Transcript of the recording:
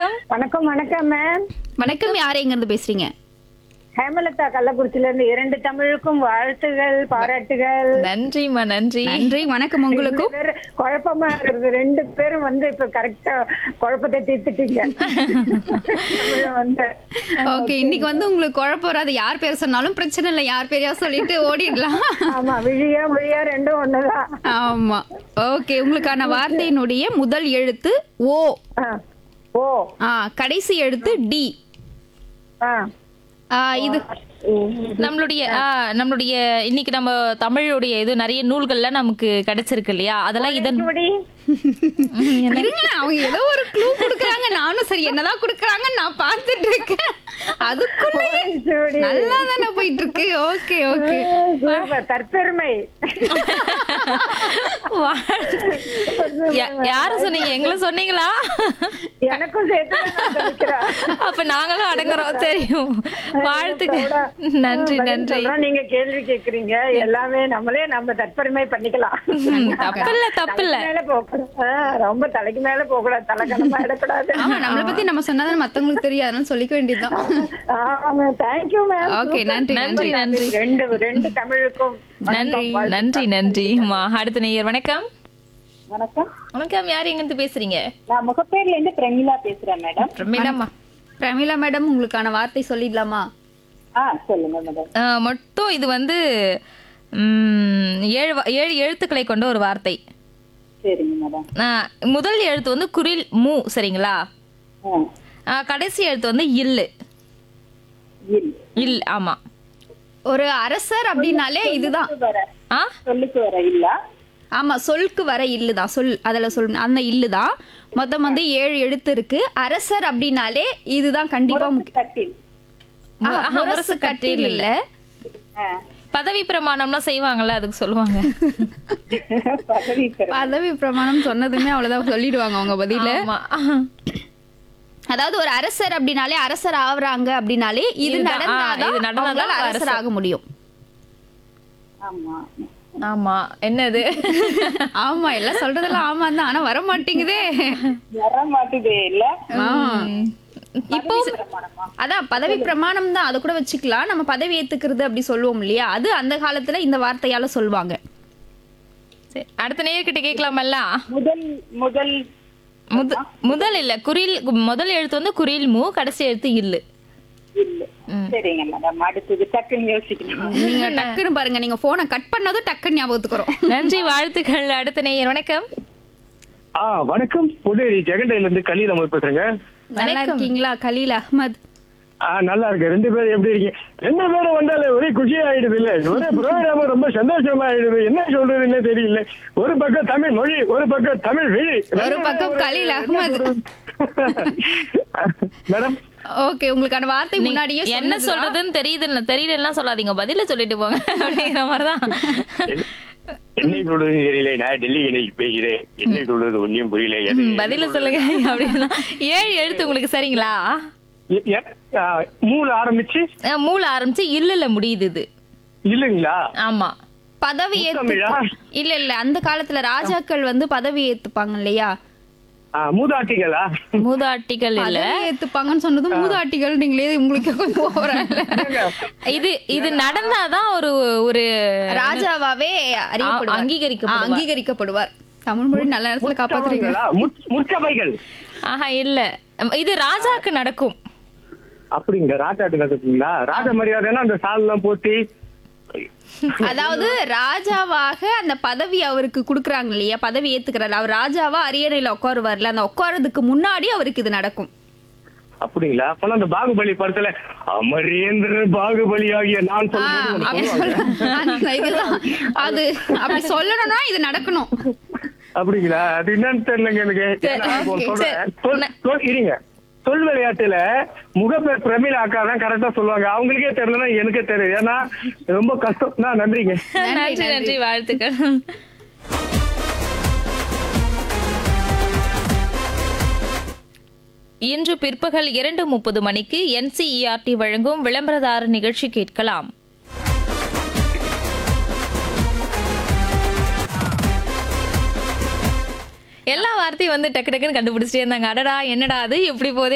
வணக்கம் வணக்கம் வணக்கம் மேம் வணக்கம் யார் எங்க இருந்து பேசுறீங்க ஹேமலதா கள்ளக்குறிச்சில இருந்து இரண்டு தமிழுக்கும் வாழ்த்துகள் பாராட்டுகள் நன்றிம்மா நன்றி நன்றி வணக்கம் உங்களுக்கும் ரெண்டு பேரும் குழப்பமா இருக்குது ரெண்டு பேரும் வந்து இப்ப கரெக்டா குழப்பத்தை தீர்த்துட்டீங்க தமிழ் வந்து ஓகே இன்னைக்கு வந்து உங்களுக்கு குழப்பம் வராது யார் பேர் சொன்னாலும் பிரச்சனை இல்லை யார் பேரையா சொல்லிட்டு ஓடிடலாம் ஆமா விழியா மொழியா ரெண்டும் ஒண்ணுதான் ஆமா ஓகே உங்களுக்கான வார்த்தையினுடைய முதல் எழுத்து ஓ ஆ. ஓ ஆ கடைசி எழுத்து டி ஆ ஆ, இது நம்மளுடைய ஆ, நம்மளுடைய இன்னைக்கு நம்ம தமிழுடைய இது நிறைய நூல்கள்ல நமக்கு கிடைச்சிருக்கு இல்லையா அதெல்லாம் இதன் இப்படி இருங்களேன் அவங்க ஏதோ ஒரு க்ளூ கொடுக்குறாங்க நானும் சரி என்னதான் கொடுக்குறாங்க நான் பார்த்துட்டு இருக்கேன் அதுக்குள்ள இப்படி. நல்லா தானே போயிட்டு இருக்கு ஓகே ஓகே சூப்பர். தற்பெருமை யா- யாரு சொன்னீங்க எங்களை சொன்னீங்களா எனக்கும் சேர்த்து தான் நான் சொல்லிக்கிறேன். அப்ப நாங்களும் அடங்குறோம் தெரியும் வாழ்த்துக்கள் நன்றி பதில் நன்றி சொல்றோம், நீங்க கேள்வி கேக்குறீங்க எல்லாமே நம்மளே நம்ம தற்பெருமை பண்ணிக்கலாம் ம், தப்பில்ல தப்பில்ல தலைக்கு மேல போகக்கூடாது. ஆ, ரொம்ப தலைக்கு மேல போக கூடாது தலைக்கணமா இடக்கூடாது ஆமா நம்மளை பத்தி நம்ம சொன்னாதான் மத்தவங்களுக்கு தெரியும் அதனால சொல்லிக்க வேண்டியதுதான் ஆமா தேங்க்யூ மேம் ஓகே நன்றி நன்றி நன்றி ரெண்டு ரெண்டு தமிழுக்கும் நன்றி நன்றி நன்றி அம்மா அடுத்த நேயர் வணக்கம் வணக்கம் வணக்கம் யார் எங்க இருந்து பேசுறீங்க நான் முகப்பேர்ல இருந்து பிரமிளா பேசுறேன் மேடம் பிரமிளாம்மா பிரமிளா மேடம் உங்களுக்கான வார்த்தை சொல்லிடலாமா ஆ சொல்லுங்க மேடம் ஆ, மொத்தம் இது வந்து ம், ஏழு வ- ஏழு எழுத்துக்களை கொண்ட ஒரு வார்த்தை சரிங்க மேடம் ஆ, முதல் எழுத்து வந்து குரில் மூ சரிங்களா ஆ ஆ, கடைசி எழுத்து வந்து இல்லு இல் இல் ஆமா ஒரு அரசர் அப்படின்னாலே இதுதான் வர ஆ சொல்லுக்கு வர இல்ல ஆமா சொல்க்கு வர இல்லுதான் சொல் அதுல சொல் அந்த இல்லுதான் மொத்தம் வந்து ஏழு எழுத்து இருக்கு அரசர் அப்படின்னாலே இதுதான் கண்டிப்பா முக்கியம் கட்டில் ஆ, ஆஹா, முரசு முரசு கட்டில் இல்ல ஆ. பதவி பிரமாணம்லாம் செய்வாங்கல்ல அதுக்கு சொல்லுவாங்க பதவி பெற பதவி பிரமாணம் சொன்னதுமே அவ்வளவுதான் சொல்லிடுவாங்க அவங்க பதில ஆமா அதாவது ஒரு அரசர் அப்படின்னாலே அரசர் ஆவறாங்க அப்படின்னாலே இது இதுதான், ஆ, நடந்தாதான் இது நடந்தாதான் அவங்களால அரசர் அரசர். ஆக முடியும் ஆமா ஆமா என்னது ஆமா எல்லாம் சொல்றதெல்லாம் ஆமா தான் ஆனா வர மாட்டேங்குதே வர மாட்டுதே இல்ல ஆ. இப்போ அதான் பதவி பிரமாணம் தான் அதை கூட வச்சுக்கலாம் நம்ம பதவி ஏத்துக்கிறது அப்படி சொல்லுவோம் இல்லையா அது அந்த காலத்துல இந்த வார்த்தையால சொல்லுவாங்க சரி, அடுத்த நேயர்கிட்ட கேட்கலாமல்ல முதல் முதல் முத முதல் இல்ல குறில் முதல் எழுத்து வந்து குறில் மூ கடைசி எழுத்து இல்லு இல்ல சரிங்க மேடம் அடுத்தது டக்குன்னு யோசிக்கணும் நீங்க டக்குன்னு பாருங்க நீங்க போனை கட் பண்ணதும் டக்குன்னு ஞாபகத்துக்கு வரும் நன்றி வாழ்த்துக்கள் அடுத்த நேயர் வணக்கம் ஆ வணக்கம் புதுடெல்லி ஜெகண்டையில இருந்து கலீல் அமர் பேசுறேங்க நல்லா இருக்கீங்களா கலீல் அஹ்மத் ஆ நல்லா இருக்கு ரெண்டு பேரும் எப்படி இருக்கீங்க ரெண்டு பேரும் வந்தாலே ஒரே குஷி ஆயிடுது இல்ல ஒரே ப்ரோக்ராம் ரொம்ப சந்தோஷமா ஆயிடுது என்ன சொல்றதுன்னு தெரியல ஒரு பக்கம் தமிழ் மொழி ஒரு பக்கம் தமிழ் விழி ஒரு பக்கம் கலீல் அஹ்மத் மேடம் ஓகே உங்களுக்கான வார்த்தை முன்னாடியே என்ன சொன்னதுதான். சொல்றதுன்னு தெரியுது தெரியலன்னா சொல்லாதீங்க பதில சொல்லிட்டு போங்க அப்படிங்கிற மாதிரிதான் என்ன சொல்றது தெரியல நான் டெல்லி இன்னைக்கு பேசுறேன் என்ன சொல்றது ஒன்னும் புரியல எது- ம், பதில சொல்லுங்க அப்படின்னா ஏழு எழுத்து உங்களுக்கு சரிங்களா எ- எ- ஆ, மூணு ஆரம்பிச்சு அஹ், மூல ஆரம்பிச்சு இல்லல முடியுது இது இல்லைங்களா ஆமா பதவி ஏத்து முத்தமிழா? இல்ல இல்ல அந்த காலத்துல ராஜாக்கள் வந்து பதவி ஏத்துப்பாங்க இல்லையா ஆ, மூதாட்டிகளா மூதாட்டிகள் இல்ல பதவி ஏத்துப்பாங்கன்னு சொன்னதும் மூதாட்டிகள் நீங்களே உங்களுக்கு கொஞ்சம் over ஆ இல்ல? இது இது நடந்தாதான் ஒரு ஒரு ராஜாவாவே அறியப்படுவார். ஆ, அங்கீகரிக்கப்படுவார். ஆ, அங்கீகரிக்கப்படுவார் தமிழ் மொழி நல்ல நேரத்துல காப்பாத்துறீங்க முற்றவைகளா? முற்- முற்றவைகள் ஆஹா இல்ல இது ராஜாக்கு நடக்கும் அப்படிங்க ராஜாட்டு கத்துக்குங்களா ராஜ மரியாதைன்னா அந்த சால் எல்லாம் போத்தி அதாவது ராஜாவாக அந்த பதவி அவருக்கு குடுக்குறாங்க இல்லையா பதவி ஏத்துக்கிறாரு அவர் ராஜாவா அரியணையில உட்காருவார்ல அந்த உட்காரதுக்கு முன்னாடி அவருக்கு இது நடக்கும் அப்படிங்களா அப்ப அந்த பாகுபலி படத்துல அமரேந்திர பாகுபலி ஆகிய நான் ஆ, அப்படி சொல்லும்போது சொல்ல- அந்த இதுதான். அது அப்படி சொல்லணும்னா இது நடக்கணும் அப்படிங்களா அது என்னன்னு தெரியலங்க எனக்கு ஏன்னா, இப்போ okay, சொல்றேன். சரி. சொல்- சொல்- இருங்க சொல் விளையாட்டுல முகப்பேர் பிரமிளா அக்கா தான் கரெக்டா சொல்லுவாங்க அவங்களுக்கே தெரியலன்னா எனக்கே தெரியும் ஏன்னா ரொம்ப கஷ்டம் நான் நன்றிங்க நன்றி நன்றி வாழ்த்துக்கள் இன்று பிற்பகல் இரண்டு முப்பது மணிக்கு என்சிஇஆர்டி வழங்கும் விளம்பரதார நிகழ்ச்சி கேட்கலாம் எல்லா வார்த்தையும் வந்து டக்கு டக்குன்னு கண்டுபிடிச்சிட்டே இருந்தாங்க அடடா என்னடா அது எப்படி போதே